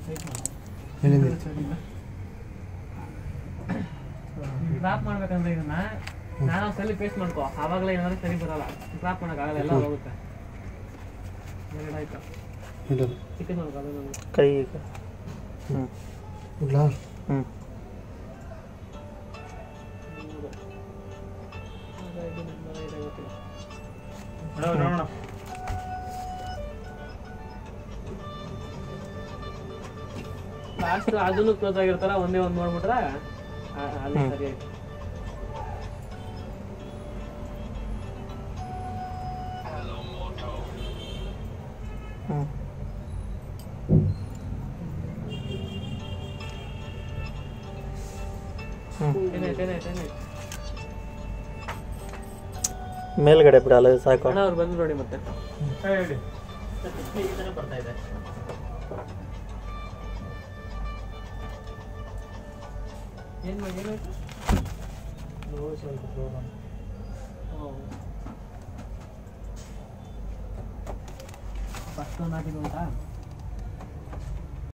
ಎಲ್ಲಿಂದ ಕ್ರಾಪ್ ಮಾಡ್ಬೇಕಂದ್ರೆ ಇದನ್ನ ನಾನು ಸಲ ಪೇಸ್ಟ್ ಮಾಡ್ಕೋ ಆವಾಗಲೇ ಏನಾದ್ರು ಸರಿ ಬರಲ್ಲ ಕ್ರಾಪ್ ಮಾಡೋಕ್ಕಾಗಲ್ಲ ಎಲ್ಲ ಹೋಗುತ್ತೆ ಎರಡು ಆಯ್ತು ಇಲ್ಲ ಚಿಕನ್ ಮಾಡ್ಕೋ ಅದನ್ನು ಕೈ ಈಗ ಹ್ಞೂ ಇಲ್ಲ ಹ್ಞೂ ನೋಡೋಣ ಲಾಸ್ಟ್ ಅದನ್ನು ಕ್ಲೋಸ್ ಆಗಿರ್ತಾರ ಒಂದೇ ಒಂದು ನೋಡ್ಬಿಟ್ರೆ ಆ- ಅಲ್ಲಿ ಸರಿ ಆಯ್ತು ಹ್ಞೂ ಏನಾಯ್ತು ಏನಾಯ್ತು ಏನಾಯ್ತು ಮೇಲ್ಗಡೆ ಬಿಡಲ್ಲ ಸಾಕು ಅಣ್ಣ ಅವ್ರು ಬಂದು ನೋಡಿ ಮತ್ತೆ ಹೇಳಿ ಬರ್ತಾ ಇದೆ ಏನ್ ಮಾಡಿ ಏನಾಯ್ತು ಫಸ್ಟ್ ಒಂದು ಹಾಕಿದ್ದು ಅಂತ